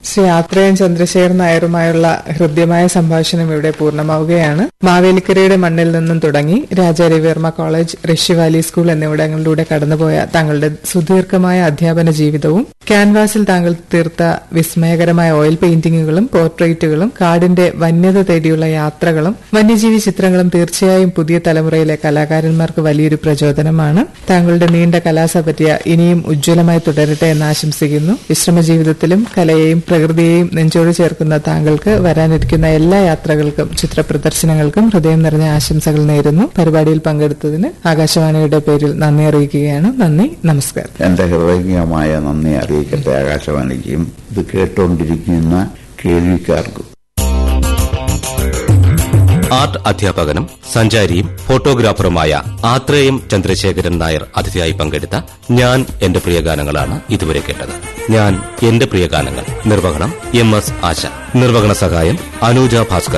ശ്രീ ആത്രയൻ ചന്ദ്രശേഖർ നായരുമായുള്ള ഹൃദ്യമായ സംഭാഷണം ഇവിടെ പൂർണ്ണമാവുകയാണ് മാവേലിക്കരയുടെ മണ്ണിൽ നിന്നും തുടങ്ങി Raja Ravivarma college Rishi Valley School എന്നിവിടങ്ങളിലൂടെ കടന്നുപോയ താങ്കളുടെ സുദീർഘമായ അധ്യാപന ജീവിതവും ക്യാൻവാസിൽ താങ്കൾ തീർത്ത വിസ്മയകരമായ ഓയിൽ പെയിന്റിങ്ങുകളും പോർട്രേറ്റുകളും കാടിന്റെ വന്യത തേടിയുള്ള യാത്രകളും വന്യജീവി ചിത്രങ്ങളും തീർച്ചയായും പുതിയ തലമുറയിലെ കലാകാരന്മാർക്ക് വലിയൊരു പ്രചോദനമാണ് താങ്കളുടെ നീണ്ട കലാസപര്യ ഇനിയും ഉജ്ജ്വലമായി തുടരട്ടെ എന്ന് ആശംസിക്കുന്നു വിശ്രമ ജീവിതത്തിലും കലയെയും പ്രകൃതിയെയും നെഞ്ചോട് ചേർക്കുന്ന താങ്കൾക്ക് വരാനിരിക്കുന്ന എല്ലാ യാത്രകൾക്കും ചിത്ര പ്രദർശനങ്ങൾക്കും ഹൃദയം നിറഞ്ഞ ആശംസകൾ നേരുന്നു പരിപാടിയിൽ പങ്കെടുത്തതിന് ആകാശവാണിയുടെ പേരിൽ നന്ദി അറിയിക്കുകയാണ് നന്ദി നമസ്കാരം എന്റെ ഹൃദയംഗമായ നന്ദി അറിയിക്കട്ടെ ആകാശവാണിക്കും ഇത് കേട്ടുകൊണ്ടിരിക്കുന്ന കേൾവിക്കാർക്കും ആർട്ട് അധ്യാപകനും സഞ്ചാരിയും ഫോട്ടോഗ്രാഫറുമായ ആത്രേയം ചന്ദ്രശേഖരൻ നായർ അതിഥിയായി പങ്കെടുത്ത ഞാൻ എന്റെ പ്രിയ ഗാനങ്ങളാണ് ഇതുവരെ കേട്ടത് ഞാൻ എന്റെ പ്രിയ ഗാനങ്ങൾ നിർവഹണം എം എസ് ആശ നിർവഹണ സഹായം അനൂജ ഭാസ്കർ